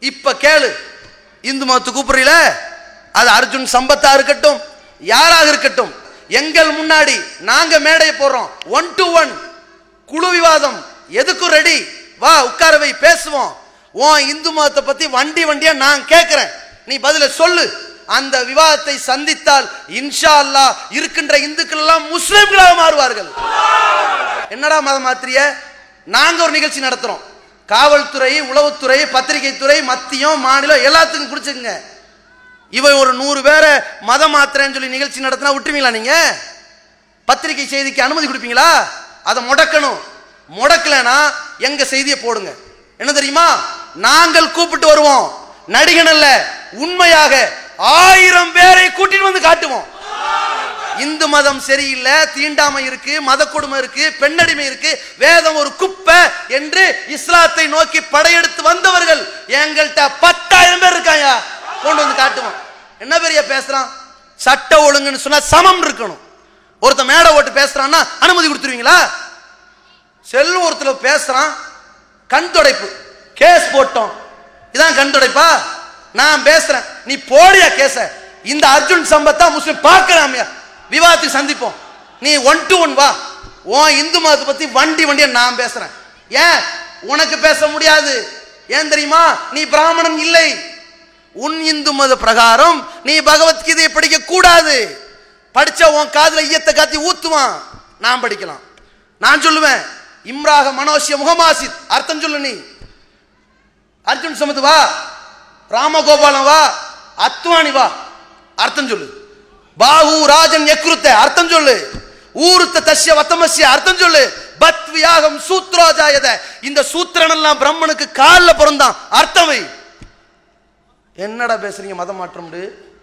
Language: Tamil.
இப்ப கேளு இந்து மதத்து கூப்பிடுறீல அது அர்ஜுன் சம்பத்தா இருக்கட்டும் யாராக இருக்கட்டும் எங்கள் முன்னாடி நாங்க மேடையை போடுறோம் ஒன் டு ஒன் குழு விவாதம் எதுக்கும் ரெடி வா உட்கார வை பேசுவோம் உன் இந்து மதத்தை பத்தி வண்டி வண்டியா நான் கேட்கிறேன் நீ பதில சொல்லு அந்த விவாதத்தை சந்தித்தால் இன்ஷா அல்லாஹ் இருக்கின்ற இந்துக்கள் எல்லாம் முஸ்லிம்களாக மாறுவார்கள் என்னடா மதம் மாத்திரிய நாங்க ஒரு நிகழ்ச்சி நடத்துறோம் காவல்துறை உளவுத்துறை பத்திரிகை துறை மத்தியம் மாநிலம் எல்லாத்துக்கும் குடிச்சுங்க இவன் ஒரு நூறு பேரை மதம் மாத்திரன்னு சொல்லி நிகழ்ச்சி நடத்தினா விட்டுருவீங்களா நீங்க பத்திரிகை செய்திக்கு அனுமதி கொடுப்பீங்களா அதை முடக்கணும் முடக்கலைன்னா எங்க செய்தியை போடுங்க என்ன தெரியுமா நாங்கள் கூப்பிட்டு வருவோம் நடிகன் அல்ல உண்மையாக ஆயிரம் பேரை கூட்டிட்டு வந்து காட்டுவோம் இந்து மதம் சரியில்லை தீண்டாமை இருக்கு மத கொடுமை இருக்கு பெண்ணடிமை இருக்கு வேதம் ஒரு குப்பை என்று இஸ்லாத்தை நோக்கி படையெடுத்து வந்தவர்கள் எங்கள்கிட்ட பத்தாயிரம் பேர் இருக்காங்க கொண்டு வந்து காட்டுவோம் என்ன பெரிய பேசுறான் சட்ட ஒழுங்குன்னு சொன்னா சமம் இருக்கணும் ஒருத்தன் மேடை ஓட்டு பேசுறான்னா அனுமதி கொடுத்துருவீங்களா செல்லு ஒருத்தர் பேசுறான் கண் துடைப்பு கேஸ் போட்டோம் இதான் கண் துடைப்பா நான் பேசுறேன் நீ போடியா கேச இந்த அர்ஜுன் சம்பத்தா முஸ்லிம் பார்க்கலாமியா விவாதத்துக்கு சந்திப்போம் நீ ஒன் டு ஒன் வா உன் இந்து மதத்தை பத்தி வண்டி வண்டியா நான் பேசுறேன் ஏன் உனக்கு பேச முடியாது ஏன் தெரியுமா நீ பிராமணன் இல்லை உன் இந்து மத பிரகாரம் நீ பகவத்கீதையை படிக்க கூடாது படிச்சா உன் காதுல ஈயத்தை காத்தி ஊத்துவான் நான் படிக்கலாம் நான் சொல்லுவேன் இம்ராக மனோசிய முகமாசித் அர்த்தம் சொல்லு நீ அர்ஜுன் சமத்து வா ராமகோபாலம் வா அத்வானி வா அர்த்தம் சொல்லு பாஹு ராஜன் யக்ருத்த அர்த்தம் சொல்லு ஊருத்த தஸ்ய வத்தமஸ்ய அர்த்தம் சொல்லு பத் வியாகம் சூத்ரோஜாயத இந்த சூத்திரன் எல்லாம் பிரம்மனுக்கு கால்ல பிறந்தான் அர்த்தம் வை என்னடா பேசுறீங்க மதம் மாற்றம்